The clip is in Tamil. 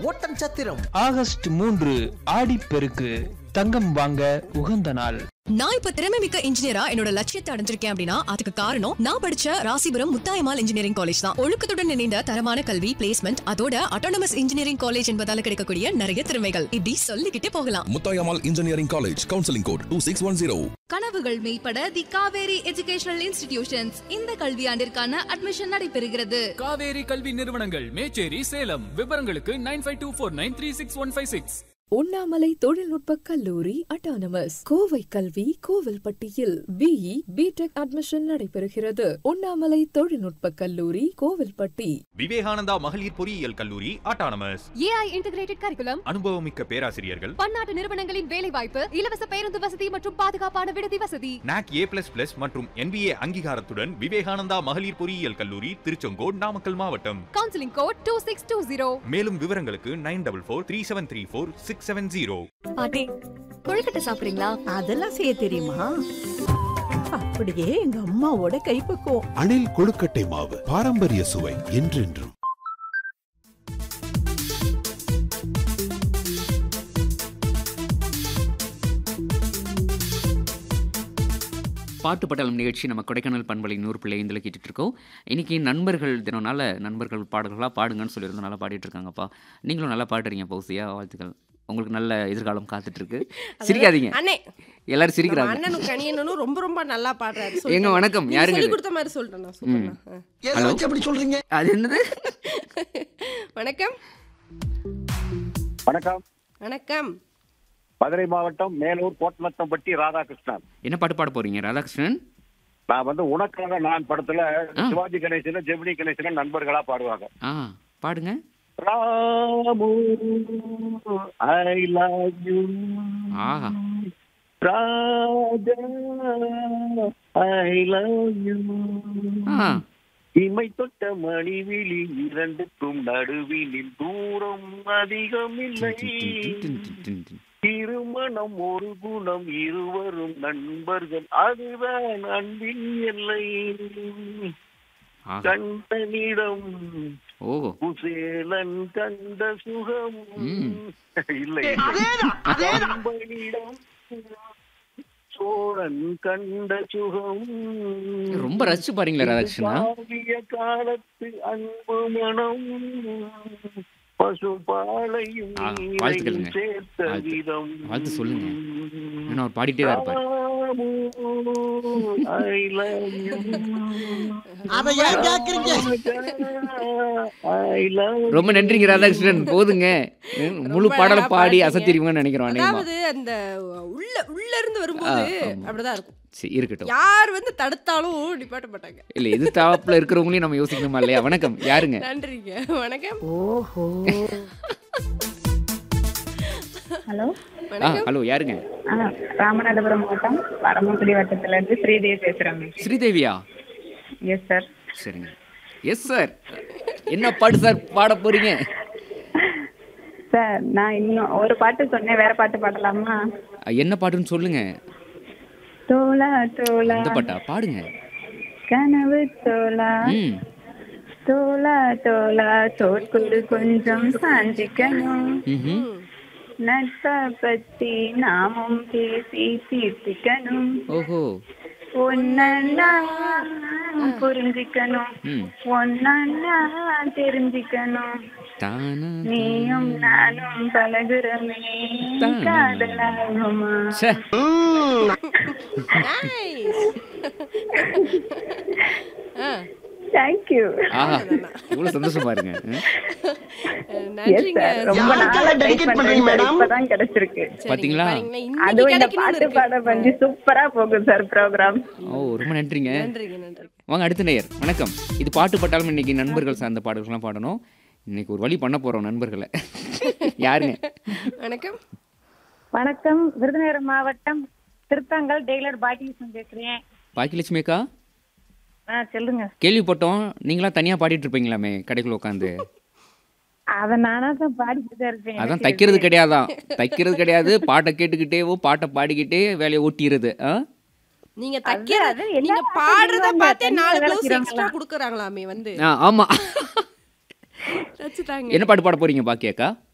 ஓட்டன்சத்திரம் ஆகஸ்ட் மூன்று ஆடிப்பெருக்கு தங்கம் வாங்க உகந்த நாள் நான் இப்ப திறமை மிக்க இன்ஜினியரா என்னோட லட்சியத்தை அடைஞ்சிருக்கேன் அப்படின்னா அதுக்கு காரணம் நான் படிச்ச ராசிபுரம் முத்தாயமால் இன்ஜினியரிங் காலேஜ் தான் ஒழுக்கத்துடன் இணைந்த தரமான கல்வி பிளேஸ்மெண்ட் அதோட அட்டானமஸ் இன்ஜினியரிங் காலேஜ் என்பதால கிடைக்கக்கூடிய நிறைய திறமைகள் இப்படி சொல்லிக்கிட்டே போகலாம் Muthayammal engineering college counselling code two six one zero கனவுகள் மெய்ப்பட தி காவேரி எஜுகேஷனல் இன்ஸ்டிடியூஷன்ஸ் இந்த கல்வியாண்டிற்கான அட்மிஷன் நடைபெறுகிறது காவேரி கல்வி நிறுவனங்கள் மேச்சேரி சேலம் விவரங்களுக்கு nine five two four nine three six one five six Unnamalai தொழில்நுட்ப கல்லூரி அட்டானமஸ் கோவை கல்வி கோவில்பட்டியில் பிஇ பிடெக் அட்மிஷன் நடைபெறுகிறது உண்ணாமலை தொழில்நுட்ப கல்லூரி கோவில்பட்டி விவேகானந்தா மகளிர் பொறியியல் கல்லூரி ஆட்டானமஸ் ஏஐ இன்டிகிரேட்டட் கரிக்குலம் அனுபவமிக்க பேராசிரியர்கள் பன்னாட்டு நிறுவனங்களின் வேலைவாய்ப்பு இலவச பேருந்து வசதி மற்றும் பாதுகாப்பான விடுதி வசதி நாக் ஏ பிளஸ் பிளஸ் மற்றும் என்பிஏ அங்கீகாரத்துடன் விவேகானந்தா மகளிர் பொறியியல் கல்லூரி திருச்செங்கோடு நாமக்கல் மாவட்டம் counselling code two six two zero மேலும் விவரங்களுக்கு nine double four three seven three four six seven zero பாட்டி கொழுக்கட்டை சாப்பிடுறீங்களா அதெல்லாம் செய்ய தெரியுமா அப்படியே எங்க அம்மாவோட கைப்பக்குவம் அணில் கொழுக்கட்டை மாவு பாரம்பரிய சுவை என்றென்றும் பாட்டு பட்டாளம் நிகழ்ச்சி நம்ம கொடைக்கானல் பண்பலை நூறு பிள்ளை இதில் கேட்டுட்டு இருக்கோம் இன்னைக்கு நண்பர்கள் தினம்னால நண்பர்கள் பாடல்களாக பாடுங்கன்னு சொல்லியிருந்தோம் நல்லா பாடிட்டு இருக்காங்கப்பா நீங்களும் நல்லா பாடுறீங்க பௌசியா வாழ்த்துக்கள் உங்களுக்கு நல்ல எதிர்காலம் காத்துட்டு இருக்கு சிரிக்காதீங்க அண்ணே எல்லாரும் நம்ம சிரிக்கிறாங்க அண்ணனும் கணியனும் ரொம்ப ரொம்ப நல்லா பாடுறாரு ஏங்க சொல்லிட்டேன். வணக்கம் நீங்க யாருங்க சொல்லி இது? கொடுத்த மாதிரி சொல்லிட்டேன் நான் சூப்பர்ண்ணா. ஆ. எதை ஹலோ வச்சு அப்படி சொல்றீங்க அது என்னது வணக்கம் வணக்கம் வணக்கம் மதுரை மாவட்டம் மேலூர் கோட்டமத்தம்பட்டி ராதாகிருஷ்ணன் என்ன பாட்டு பாட போறீங்க ராதாகிருஷ்ணன் நான் வந்து உனக்காக நான் படத்துல சிவாஜி கணேசன் ஜெமினி கணேசன் நண்பர்களா பாடுவாங்க ஆ பாடுங்க ராமு ஐ லவ் யூ ஆஹா ராஜா ஐ லவ் யூ ஆ இமை தொட்ட மணிவிழி இரண்டுக்கும் நடுவினில் தூரம் அதிகமில்லை திருமணம் ஒரு குணம் இருவரும் நண்பர்கள் அதுதான் அன்பின் எல்லை ஆஹா. கண்டனிடம் ஓ குசேலன் கண்ட சுகம் ம். இல்லை கம்பனிடம் சோழன் கண்ட சுகம் ரொம்ப ரசிச்சு பாருங்களே ராதாகிருஷ்ணா காவிய காலத்து அன்பு மனம் பசு பாலையும் ஆ, வாழ்த்துக்களுங்க. சேர்த்த வாழ்த்து. விதம் வாழ்த்து சொல்லுங்க ஏன்னா அவர் பாடிட்டே தான் இருப்பார் I love you. அதை ஏன் கேக்குறீங்க I love you. ரொம்ப நன்றிங்க ராதாகிருஷ்ணன் போதுங்க ம், முழு ரொம்ப பாடலை அழகா பாடி பாடுனீங்க. அசத்திருவீங்கன்னு நினைக்கிறோம் அநேகமா அதாவது அந்த உள்ள உள்ள இருந்து வரும்போது ஆ, ஆமா. அப்படிதான் இருக்கும் சரி இருக்கட்டும் யார் வந்து தடுத்தாலும் நிப்பாட்ட மாட்டாங்க இல்ல இது தாப்புல இருக்கிறவங்களையும் நம்ம யோசிக்கணுமா இல்லையா வணக்கம் யாருங்க நன்றிங்க வணக்கம் ஓஹோ ஹலோ ஆ வணக்கம் ஹலோ யாருங்க ஆ, ராமநாதபுரம் மாவட்டம் பரமக்குடி வட்டத்துல இருந்து ஸ்ரீதேவி பேசுறேங்க ஸ்ரீதேவியா எஸ் சார் சரிங்க எஸ் சார் என்ன பாட்டு சார் பாட போறீங்க சார் நான் இன்னும் ஒரு பாட்டு சொன்னேன் வேற பாட்டு பாடலாமா அ, என்ன பாட்டுன்னு சொல்லுங்க தோலா தோலா இந்த பாட்டா பாடுங்க கனவு தோலா ம் தோலா தோலா தோற்குண்டு கொஞ்சம் சாஞ்சிக்கணும் ம்ஹும். நட்பை பத்தி நாமும் பேசி தீர்த்திக்கணும் ஓஹோ ஒன்னா புரிஞ்சுக்கணும் ம் ஒன்னா தெரிஞ்சுக்கணும் தானா நீயும் நானும் பழகுறமே தானா. காதலாகுமா ச்சே Nice. ஆ, தேங்க்யூ ஆஹா இவ்வளவு சந்தோஷமா இருங்க ம். நன்றிங்க ரொம்ப நாளா யாருக்கெல்லாம் ட்ரை dedicate பண்றேன் பண்றீங்க சார் மேடம்? இப்பதான் கிடைச்சிருக்கு சரிங்க, பாத்தீங்களா? பாருங்களேன், இன்னைக்கு அதுவும் இந்த கிடைக்கணும்னு பாட்டு இருக்கு. பாட வந்து சூப்பரா போகும் சார் ப்ரோக்ராம் ஓ ரொம்ப நன்றிங்க நன்றிங்க நன்றி வாங்க அடுத்த நேயர் வணக்கம் இது பாட்டு பாட்டாலும் இன்னைக்கு நண்பர்கள் சார்ந்த பாடல்கள்லாம் பாடணும் இன்னைக்கு ஒரு வழி பண்ண போறோம் நண்பர்களை யாருங்க வணக்கம் வணக்கம் விருதுநகர் மாவட்டம் திருத்தங்கல் டெய்லர் பாக்கியசன் பேசுறேன் பாக்கியலட்சுமி அக்கா ஆ சொல்லுங்க கேள்விப்பட்டோம் நீங்களா தனியா பாடிட்டு இருப்பீங்களாமே கடைக்குள்ள உட்காந்து அத நானா தான் பாடிட்டு தான் இருப்பேன் அதான் எனக்கு தைக்கிறது கிடையாதான் தைக்கிறது கிடையாது பாட்டை கேட்டுக்கிட்டேவோ பாட்டை பாடிக்கிட்டே வேலையை ஓட்டிடுறது ஆ நீங்க அது தைக்கிறது எல்லா நீங்க பாடுறத பாட்டுக்கும் பார்த்தே தனியா நாலு வேலை ப்ளவுஸ் செய்றாங்களா? எக்ஸ்ட்ரா குடுக்குறாங்களாமே வந்து ஆ, ஆமா தச்சுட்டாங்க என்ன பாட்டு பாட போறீங்க பாக்கியாக்கா